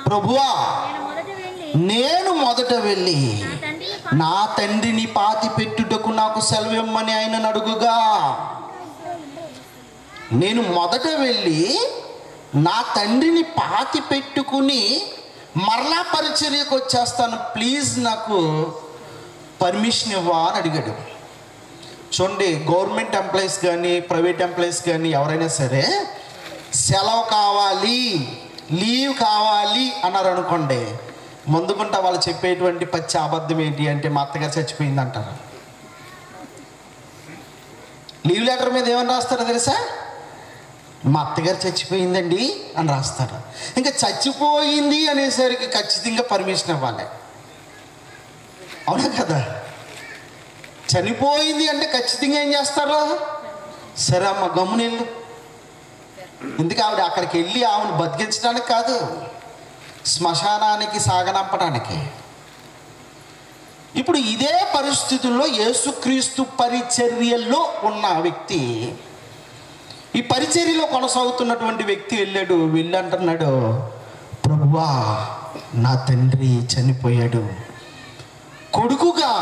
ప్రభువా నేను మొదట వెళ్ళి నేను మొదట వెళ్ళి నా తండ్రిని నా తండ్రిని పాతి పెట్టుటకు నాకు సెలవిమ్మని ఆయన అడుగుగా నేను మొదట వెళ్ళి నా తండ్రిని పాతి పెట్టుకుని మరలా పరిచర్యకు వచ్చేస్తాను ప్లీజ్ నాకు పర్మిషన్ ఇవ్వా అని అడిగాడు చూడండి గవర్నమెంట్ ఎంప్లాయీస్ కానీ ప్రైవేట్ ఎంప్లాయీస్ కానీ ఎవరైనా సరే సెలవు కావాలి లీవ్ కావాలి అన్నారు అనుకోండి ముందుకుంటా వాళ్ళు చెప్పేటువంటి పచ్చి అబద్ధం ఏంటి అంటే మా అత్తగారు చచ్చిపోయింది అంటారు లీవ్ లెటర్ మీద ఏమని రాస్తారో తెలుసా మా అత్తగారు చచ్చిపోయిందండి అని రాస్తారు ఇంకా చచ్చిపోయింది అనేసరికి ఖచ్చితంగా పర్మిషన్ ఇవ్వాలి అవునా కదా చనిపోయింది అంటే ఖచ్చితంగా ఏం చేస్తారు సరే అమ్మ గమ్మున వెళ్ళు ఎందుకు ఆవిడ అక్కడికి వెళ్ళి ఆవిడ బతికించడానికి కాదు శ్మశానానికి సాగనంపడానికి ఇప్పుడు ఇదే పరిస్థితుల్లో యేసుక్రీస్తు పరిచర్యల్లో ఉన్న వ్యక్తి ఈ పరిచర్యలో కొనసాగుతున్నటువంటి వ్యక్తి వెళ్ళాడు వెళ్ళి అంటున్నాడు ప్రభువా నా తండ్రి చనిపోయాడు కొడుకుగా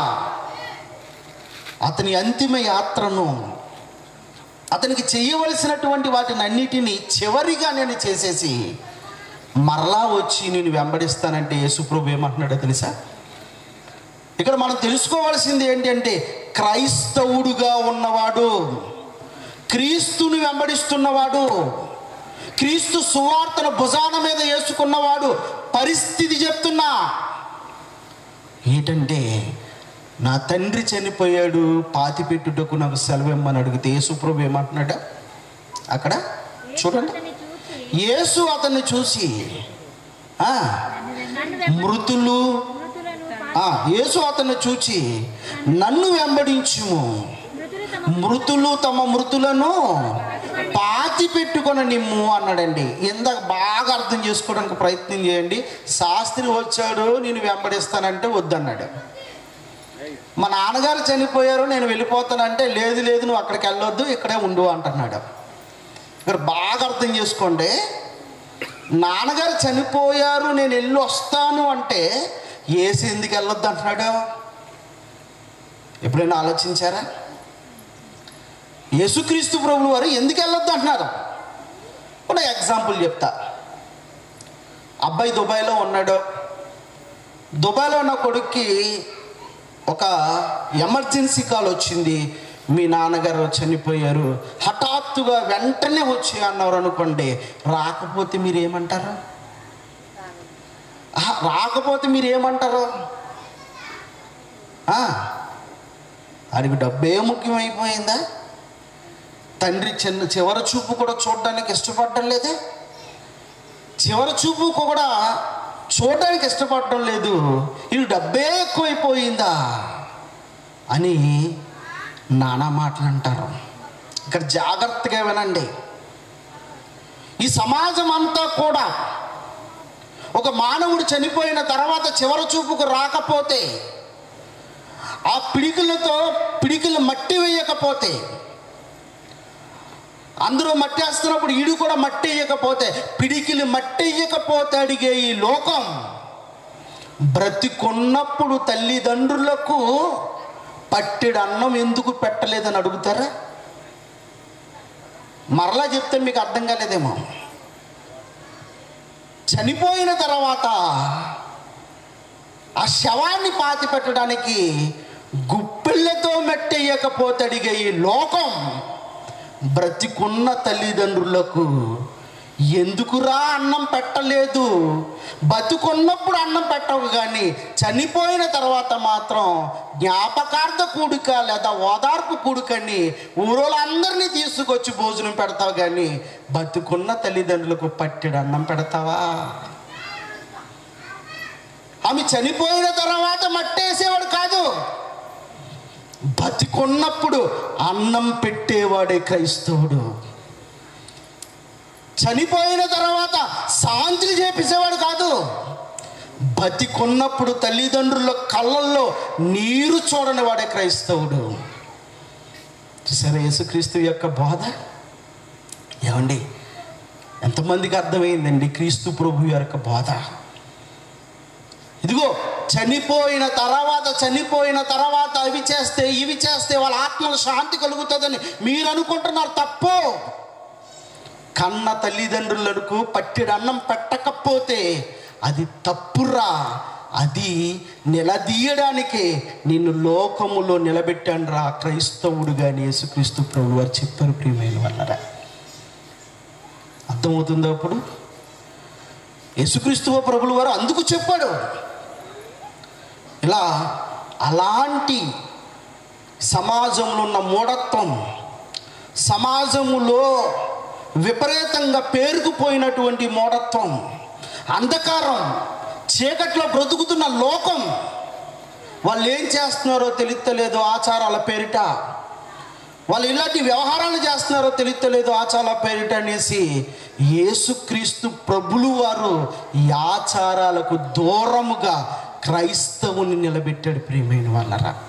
అతని అంతిమ యాత్రను అతనికి చేయవలసినటువంటి వాటిని అన్నిటినీ చివరిగా నేను చేసేసి మరలా వచ్చి నేను వెంబడిస్తానంటే యేసుప్రభు ఏమంటున్నాడో తెలుసా ఇక్కడ మనం తెలుసుకోవాల్సింది ఏంటంటే క్రైస్తవుడుగా ఉన్నవాడు క్రీస్తుని వెంబడిస్తున్నవాడు క్రీస్తు సువార్తను భుజాన మీద వేసుకున్నవాడు పరిస్థితి చెప్తున్నా ఏంటంటే నా తండ్రి చనిపోయాడు పాతి పెట్టుటకు నాకు సెలవు ఇమ్మని అడిగితే యేసుప్రభు ఏమంటున్నాడు అక్కడ చూడండి అతన్ని చూసి యేసు అతన్ని చూసి ఆ, నన్ను వెంబడి మృతులు మృతులను ఆ, యేసు అతన్ని చూచి నన్ను వెంబడించుము మృతులు తమ మృతులు తమ మృతులను పాతి పెట్టుకొని నిమ్ము అన్నాడండి ఇందాక బాగా అర్థం చేసుకోవడానికి ప్రయత్నం చేయండి శాస్త్రి వచ్చాడు నేను వెంబడిస్తానంటే వద్దన్నాడు మా నాన్నగారు చనిపోయారు నేను వెళ్ళిపోతానంటే లేదు లేదు నువ్వు అక్కడికి వెళ్ళొద్దు ఇక్కడే ఉండు అంటున్నాడు ఇక్కడ బాగా అర్థం చేసుకోండి నాన్నగారు చనిపోయారు నేను వెళ్ళి వస్తాను అంటే ఏసి ఎందుకు వెళ్ళొద్దు అంటున్నాడు ఎప్పుడైనా ఆలోచించారా యేసుక్రీస్తు ప్రభులు వారు ఎందుకు వెళ్ళొద్దు అంటున్నారు ఒక ఎగ్జాంపుల్ చెప్తా అబ్బాయి దుబాయ్లో ఉన్నాడు దుబాయ్లో ఉన్న కొడుక్కి ఒక ఎమర్జెన్సీ కాల్ వచ్చింది మీ నాన్నగారు చనిపోయారు హఠాత్తుగా వెంటనే వచ్చి అన్నారు అనుకోండి రాకపోతే మీరు ఏమంటారు ఆహా, రాకపోతే మీరు ఏమంటారు ఆ, వాడికి డబ్బే ముఖ్యమైపోయిందా తండ్రి చిన్న చివరి చూపు కూడా చూడడానికి ఇష్టపడడం లేదే చివరి చూపు కూడా చూడడానికి ఇష్టపడడం లేదు ఇది డబ్బే ఎక్కువైపోయిందా అని నానా మాటలు అంటారు ఇక్కడ జాగ్రత్తగా వినండి ఈ సమాజం అంతా కూడా ఒక మానవుడు చనిపోయిన తర్వాత చివరి చూపుకు రాకపోతే ఆ పిడికిలతో పిడికిలు మట్టి వేయకపోతే అందరూ మట్టి వేస్తున్నప్పుడు ఈడు కూడా మట్టి వేయకపోతే పిడికిలు మట్టి వేయకపోతే అడిగే ఈ లోకం బ్రతికున్నప్పుడు తల్లిదండ్రులకు పట్టెడు అన్నం ఎందుకు పెట్టలేదని అడుగుతారా మరలా చెప్తే మీకు అర్థం కాలేదేమో చనిపోయిన తర్వాత ఆ శవాన్ని పాతి పెట్టడానికి గుప్పిళ్ళతో మెట్టేయకపోతే అడిగే ఈ లోకం బ్రతికున్న తల్లిదండ్రులకు ఎందుకురా అన్నం పెట్టలేదు బతుకున్నప్పుడు అన్నం పెట్టవు కానీ చనిపోయిన తర్వాత మాత్రం జ్ఞాపకార్థ కూడిక లేదా ఓదార్పు కూడికని ఊరోళ్ళందరినీ తీసుకొచ్చి భోజనం పెడతావు కానీ బతుకున్న తల్లిదండ్రులకు పట్టెడు అన్నం పెడతావా ఆమె చనిపోయిన తర్వాత మట్టేసేవాడు కాదు బతికున్నప్పుడు అన్నం పెట్టేవాడే క్రైస్తవుడు చనిపోయిన తర్వాత శాంతిని చేపించేవాడు కాదు బతికున్నప్పుడు తల్లిదండ్రుల కళ్ళల్లో నీరు చూడని వాడే క్రైస్తవుడు చూసారా యేసుక్రీస్తు యొక్క బోధ ఏమండి ఎంతమందికి అర్థమైందండి క్రీస్తు ప్రభు యొక్క బోధ ఇదిగో చనిపోయిన తర్వాత చనిపోయిన తర్వాత అవి చేస్తే ఇవి చేస్తే వాళ్ళ ఆత్మల శాంతి కలుగుతుందని మీరు అనుకుంటున్నారు తప్పు కన్న తల్లిదండ్రులకు పట్టెడు అన్నం పెట్టకపోతే అది తప్పురా అది నిలదీయడానికి నిన్ను లోకములో నిలబెట్టాను రా క్రైస్తవుడు కానీ యేసుక్రీస్తు ప్రభు వారు చెప్పారు ప్రియమైన వాళ్ళరా అర్థమవుతుందా అప్పుడు యేసుక్రీస్తు ప్రభులు వారు అందుకు చెప్పాడు ఇలా అలాంటి సమాజంలో ఉన్న మూఢత్వం సమాజములో విపరీతంగా పేరుకుపోయినటువంటి మూఢత్వం అంధకారం చీకట్లో బ్రతుకుతున్న లోకం వాళ్ళు ఏం చేస్తున్నారో తెలుస్తలేదు ఆచారాల పేరిట వాళ్ళు ఇలాంటి వ్యవహారాలు చేస్తున్నారో తెలుస్తలేదు ఆచారాల పేరిట అనేసి యేసుక్రీస్తు ప్రభులు వారు ఈ ఆచారాలకు దూరముగా క్రైస్తవుని నిలబెట్టాడు ప్రియమైన వాళ్ళరా